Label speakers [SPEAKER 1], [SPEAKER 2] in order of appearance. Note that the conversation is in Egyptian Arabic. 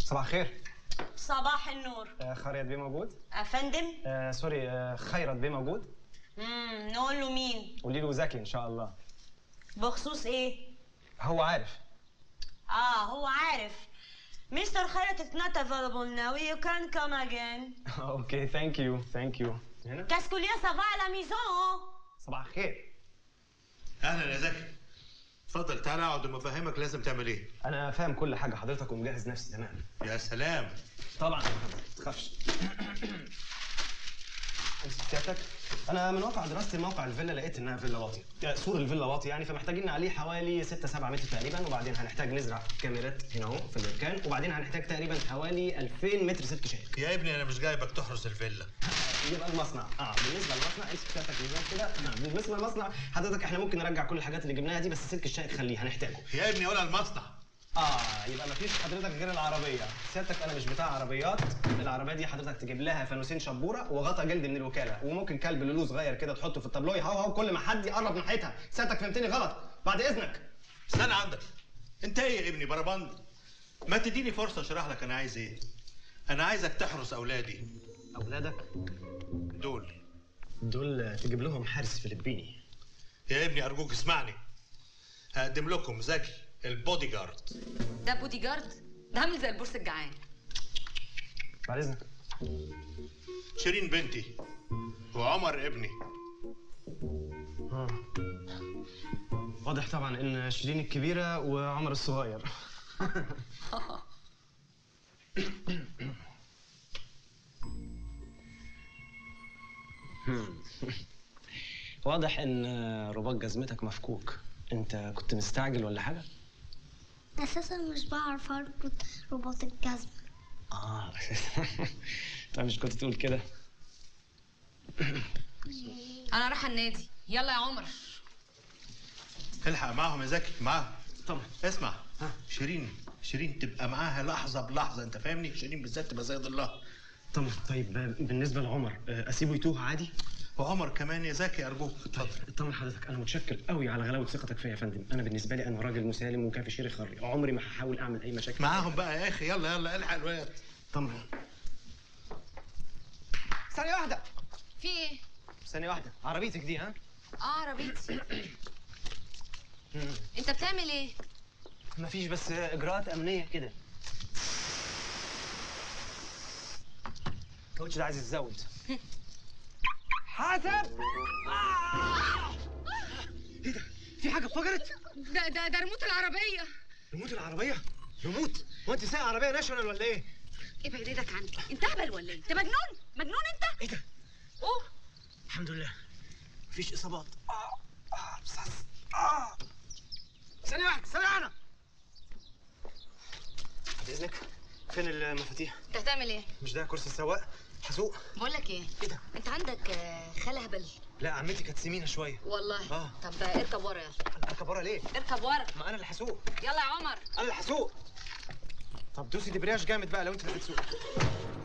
[SPEAKER 1] صباح الخير
[SPEAKER 2] صباح النور
[SPEAKER 1] آه خيرت بيه موجود
[SPEAKER 2] افندم
[SPEAKER 1] آه سوري آه خيرت بيه موجود
[SPEAKER 2] امم نقول له مين
[SPEAKER 1] قولي له زكي ان شاء الله
[SPEAKER 2] بخصوص ايه
[SPEAKER 1] هو عارف
[SPEAKER 2] اه هو عارف Mr. Khairat is not available now. You can come again.
[SPEAKER 1] اوكي ثانك يو ثانك يو هنا
[SPEAKER 2] Qu'est-ce qu'il y a, ça va à la maison?
[SPEAKER 1] صباح الخير
[SPEAKER 3] اهلا يا زكي اتفضل تعالى اقعد وما افهمك لازم تعمل ايه
[SPEAKER 1] انا فاهم كل حاجه حضرتك ومجهز نفسي تمام
[SPEAKER 3] يا سلام
[SPEAKER 1] طبعا ما تخافش امسك سيادتك انا من واقع دراستي الموقع الفيلا لقيت انها فيلا واطيه يعني سور الفيلا واطي يعني فمحتاجين عليه حوالي 6 7 متر تقريبا وبعدين هنحتاج نزرع كاميرات هنا اهو في الاركان وبعدين هنحتاج تقريبا حوالي 2000 متر سلك شائك
[SPEAKER 3] يا ابني انا مش جايبك تحرس الفيلا
[SPEAKER 1] يبقى المصنع اه بالنسبه للمصنع امسك سيادتك ميزان كده آه. بالنسبه للمصنع حضرتك احنا ممكن نرجع كل الحاجات اللي جبناها دي بس السلك الشائك خليه هنحتاجه
[SPEAKER 3] يا ابني ولا المصنع
[SPEAKER 1] اه يبقى مفيش حضرتك غير العربيه سيادتك انا مش بتاع عربيات العربيه دي حضرتك تجيب لها فانوسين شبوره وغطا جلد من الوكاله وممكن كلب لولو صغير كده تحطه في الطابلو يهوهو كل ما حد يقرب ناحيتها سيادتك فهمتني غلط بعد اذنك
[SPEAKER 3] استنى عندك انت ايه يا ابني بربند ما تديني فرصه اشرح لك انا عايز ايه انا عايزك تحرس اولادي
[SPEAKER 1] اولادك
[SPEAKER 3] دول
[SPEAKER 1] دول تجيب لهم حارس فلبيني
[SPEAKER 3] يا ابني ارجوك اسمعني هقدم لكم زكي البودي جارد
[SPEAKER 4] ده بودي جارد ده عامل زي البورس الجعان
[SPEAKER 1] بعد اذنك
[SPEAKER 3] شيرين بنتي وعمر ابني
[SPEAKER 1] آه. واضح طبعا ان شيرين الكبيره وعمر الصغير واضح ان رباط جزمتك مفكوك انت كنت مستعجل ولا حاجه
[SPEAKER 5] اساسا مش بعرف اربط رباط الجزمة
[SPEAKER 1] اه طب مش كنت تقول كده
[SPEAKER 4] انا رايحه النادي يلا يا عمر
[SPEAKER 3] الحق معاهم يا زكي معاهم
[SPEAKER 1] طبعا
[SPEAKER 3] اسمع
[SPEAKER 1] ها.
[SPEAKER 3] شيرين شيرين تبقى معاها لحظه بلحظه انت فاهمني شيرين بالذات تبقى زي ضلها
[SPEAKER 1] طب طيب بالنسبه لعمر آه، اسيبه يتوه عادي
[SPEAKER 3] وعمر كمان يا زكي ارجوك اتفضل
[SPEAKER 1] اطمن حضرتك انا متشكر قوي على غلاوه ثقتك فيا يا فندم انا بالنسبه لي انا راجل مسالم وكافي شيري خري عمري ما هحاول اعمل اي مشاكل
[SPEAKER 3] معاهم بقى يا اخي يلا يلا الحق الواد
[SPEAKER 1] طمن ثانيه واحده
[SPEAKER 4] في ايه
[SPEAKER 1] ثانيه واحده عربيتك دي ها
[SPEAKER 4] اه عربيتي
[SPEAKER 1] مم.
[SPEAKER 4] انت بتعمل ايه
[SPEAKER 1] مفيش بس اجراءات امنيه كده الكاوتش ده عايز يتزود حسب آه! ايه ده في حاجه اتفجرت
[SPEAKER 4] ده ده ده ريموت العربيه
[SPEAKER 1] ريموت العربيه ريموت هو انت سايق عربيه ناشونال ولا ايه
[SPEAKER 4] ابعد ايدك عني انت اهبل ولا ايه انت مجنون مجنون انت
[SPEAKER 1] ايه ده
[SPEAKER 4] اوه
[SPEAKER 1] الحمد لله مفيش اصابات اه اه بس حس- اه ثانيه واحده ثانيه واحده بعد اذنك فين المفاتيح
[SPEAKER 4] انت هتعمل ايه
[SPEAKER 1] مش ده كرسي السواق هسوق
[SPEAKER 4] بقول لك ايه
[SPEAKER 1] ايه ده
[SPEAKER 4] انت عندك آه، خاله هبل
[SPEAKER 1] لا عمتي كانت سمينه شويه
[SPEAKER 4] والله
[SPEAKER 1] آه.
[SPEAKER 4] طب اركب ورا يلا
[SPEAKER 1] انا اركب ورا ليه
[SPEAKER 4] اركب ورا
[SPEAKER 1] ما انا اللي هسوق
[SPEAKER 4] يلا يا عمر
[SPEAKER 1] انا اللي هسوق طب دوسي دبرياج جامد بقى لو انت اللي هتسوق